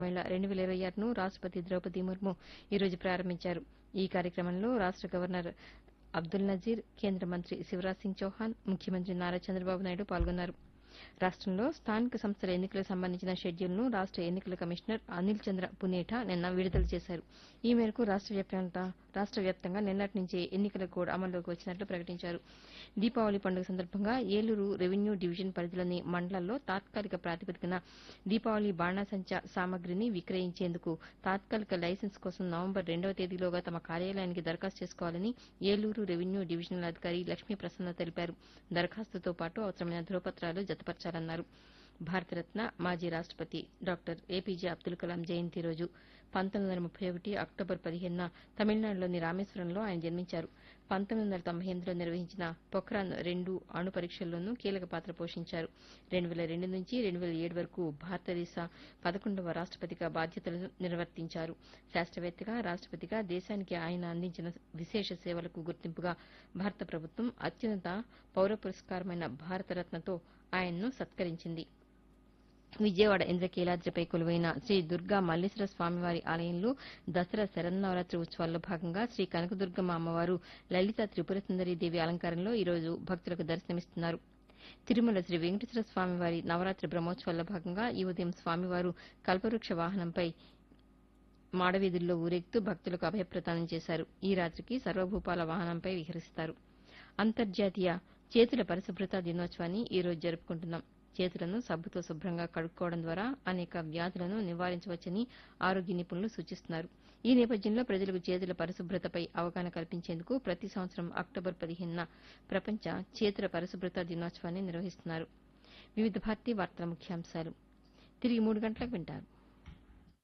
మేళ రెండు వేల ఇరవై ఆరును రాష్టపతి ద్రౌపది ముర్ము ఈరోజు ప్రారంభించారు ఈ కార్యక్రమంలో రాష్ట గవర్నర్ అబ్దుల్ నజీర్ కేంద్ర మంత్రి శివరాజ్ సింగ్ చౌహాన్ ముఖ్యమంత్రి నారా చంద్రబాబు నాయుడు పాల్గొన్నారు రాష్టంలో స్థానిక సంస్థల ఎన్నికలకు సంబంధించిన షెడ్యూల్ను రాష్ట ఎన్నికల కమిషనర్ అనిల్ చంద్ర పునేఠా నిన్న విడుదల చేశారు ఈ మేరకు రాష్ట వ్యాప్తంగా నిన్నటి నుంచే ఎన్నికల కోడ్ అమల్లోకి వచ్చినట్లు ప్రకటించారు దీపావళి పండుగ సందర్భంగా ఏలూరు రెవెన్యూ డివిజన్ పరిధిలోని మండలాల్లో తాత్కాలిక ప్రాతిపదికన దీపావళి బాణాసంచా సామగ్రిని విక్రయించేందుకు తాత్కాలిక లైసెన్స్ కోసం నవంబర్ రెండవ తేదీలోగా తమ కార్యాలయానికి దరఖాస్తు చేసుకోవాలని ఏలూరు రెవెన్యూ డివిజనల్ అధికారి లక్ష్మీ ప్రసన్న తెలిపారు దరఖాస్తుతో పాటు అవసరమైన ధృవపత్రాలు జతపర్చాలన్నారు భారతరత్న మాజీ రాష్టపతి డాక్టర్ ఏపీజే అబ్దుల్ కలాం జయంతి రోజు పంతొమ్మిది వందల ముప్పై ఒకటి అక్టోబర్ పదిహేనున తమిళనాడులోని రామేశ్వరంలో ఆయన జన్మించారు పంతొమ్మిది వందల తొంభై ఎనిమిదిలో నిర్వహించిన పొఖ్రాన్ రెండు అణు పరీక్షల్లోనూ కీలక పాత్ర పోషించారు రెండు వేల రెండు నుంచి రెండు వేల ఏడు వరకు భారతదేశ పదకొండవ రాష్టపతిగా బాధ్యతలు నిర్వర్తించారు శాస్త్రవేత్తగా రాష్టపతిగా దేశానికి ఆయన అందించిన విశేష సేవలకు గుర్తింపుగా భారత ప్రభుత్వం అత్యున్నత పౌర పురస్కారమైన భారతరత్నతో ఆయన్ను సత్కరించింది విజయవాడ ఇంద్రకీలాద్రిపై కొలువైన శ్రీ దుర్గా మల్లేశ్వర స్వామివారి ఆలయంలో దసరా శరన్నవరాత్రి ఉత్సవాల్లో భాగంగా శ్రీ కనకదుర్గమ్మ అమ్మవారు లలిత త్రిపుర దేవి అలంకారంలో ఈరోజు భక్తులకు దర్శనమిస్తున్నారు తిరుమల శ్రీ వెంకటేశ్వర స్వామివారి నవరాత్రి బ్రహ్మోత్సవాల్లో భాగంగా ఈ ఉదయం స్వామివారు కల్పవృక్ష వాహనంపై మాడవీధుల్లో ఊరేగుతూ భక్తులకు అభయప్రదానం చేశారు ఈ రాత్రికి సర్వభూపాల వాహనంపై విహరిస్తారు అంతర్జాతీయ చేతుల పరిశుభ్రత దినోత్సవాన్ని ఈ రోజు జరుపుకుంటున్నాం చేతులను సబ్బుతో శుభ్రంగా కడుక్కోవడం ద్వారా అనేక వ్యాధులను నివారించవచ్చని ఆరోగ్య నిపుణులు సూచిస్తున్నారు ఈ నేపథ్యంలో ప్రజలకు చేతుల పరిశుభ్రతపై అవగాహన కల్పించేందుకు ప్రతి సంవత్సరం అక్టోబర్ పదిహేనున ప్రపంచ చేతుల పరిశుభ్రత దినోత్సవాన్ని నిర్వహిస్తున్నారు వివిధ భారతీ వార్తల ముఖ్యాంశాలు తిరిగి మూడు గంటలకు వింటారు